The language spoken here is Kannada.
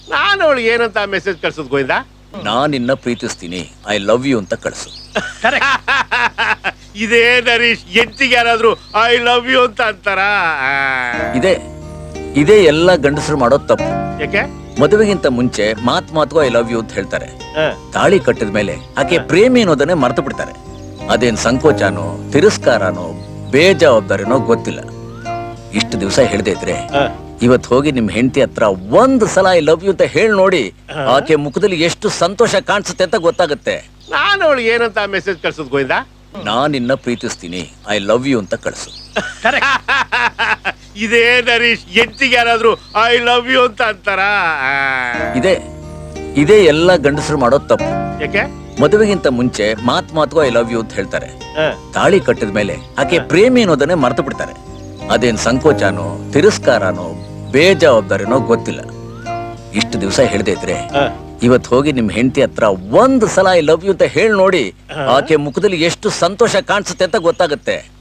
ನಾನು ಅವಳಿಗೆ ಏನಂತ ಮೆಸೇಜ್ ಕಳ್ಸೋದ್ ಗೋವಿಂದ ನಾನ್ ನಿನ್ನ ಪ್ರೀತಿಸ್ತೀನಿ ಐ ಲವ್ ಯು ಅಂತ ಕಳಿಸು ಇದೇ ನರೀಶ್ ಎಂಟಿಗೆ ಯಾರಾದ್ರೂ ಐ ಲವ್ ಯು ಅಂತ ಅಂತಾರ ಇದೇ ಇದೇ ಎಲ್ಲ ಗಂಡಸರು ಮಾಡೋ ತಪ್ಪು ಯಾಕೆ ಮದುವೆಗಿಂತ ಮುಂಚೆ ಮಾತ್ ಮಾತ್ಗೂ ಐ ಲವ್ ಯು ಅಂತ ಹೇಳ್ತಾರೆ ಹ. ತಾಳಿ ಕಟ್ಟಿದ ಮೇಲೆ ಆಕೆ ಪ್ರೇಮಿ ಅನ್ನೋದನ್ನೇ ಮರ್ತು ಬಿಡ್ತಾರೆ ಅದೇನ್ ಸಂಕೋಚನೋ ತಿರಸ್ಕಾರನೋ ಬೇಜವಾಬ್ದಾರಿನೋ ಗೊತ್ತಿಲ್ಲ ಇಷ್ಟು ದಿವಸ ಹೇಳ್ದೆ ಇದ್ರೆ ಹ. ಇವತ್ ಹೋಗಿ ನಿಮ್ ಹೆಂಡತಿ ಹತ್ರ ಒಂದ್ ಸಲ ಐ ಲವ್ ಯು ಅಂತ ಹೇಳಿ ನೋಡಿ ಆಕೆ ಮುಖದಲ್ಲಿ ಎಷ್ಟು ಸಂತೋಷ ಕಾಣಿಸುತ್ತೆ ಅಂತ ಗೊತ್ತಾಗುತ್ತೆ ನಾನು ಅವಳಿಗೆ ಏನಂತ ಮೆಸೇಜ್ ಕಳ್ಸೋದ್ ಗೋವಿಂದ ನಾನ್ ನಿನ್ನ ಪ್ರೀತಿಸ್ತೀನಿ ಐ ಲವ್ ಯು ಅಂತ ಕಳಿಸು ಇದೇ ನರೀಶ್ ಎಂಟಿಗೆ ಯಾರಾದ್ರೂ ಐ ಲವ್ ಯು ಅಂತ ಅಂತಾರ ಇದೇ ಇದೇ ಎಲ್ಲ ಗಂಡಸರು ಮಾಡೋ ತಪ್ಪು ಯಾಕೆ ಮದುವೆಗಿಂತ ಮುಂಚೆ ಮಾತ್ ಮಾತ್ಗೂ ಐ ಲವ್ ಯು ಅಂತ ಹೇಳ್ತಾರೆ ಹ. ತಾಳಿ ಕಟ್ಟಿದ ಮೇಲೆ ಆಕೆ ಪ್ರೇಮಿ ಅನ್ನೋದನ್ನೇ ಮರ್ತು ಬಿಡ್ತಾರೆ ಅದೇನ್ ಸಂಕೋಚನೋ ತಿರಸ್ಕಾರನೋ ಬೇಜವಾಬ್ದಾರಿನೋ ಗೊತ್ತಿಲ್ಲ ಇಷ್ಟು ದಿವಸ ಹೇಳ್ದೆ ಇದ್ರೆ ಹ. ಇವತ್ ಹೋಗಿ ನಿಮ್ ಹೆಂಡತಿ ಹತ್ರ ಒಂದ್ ಸಲ ಐ ಲವ್ ಯು ಅಂತ ಹೇಳಿ ನೋಡಿ ಆಕೆ ಮುಖದಲ್ಲಿ ಎಷ್ಟು ಸಂತೋಷ ಕಾಣಿಸುತ್ತೆ ಅಂತ ಗೊತ್ತಾಗುತ್ತೆ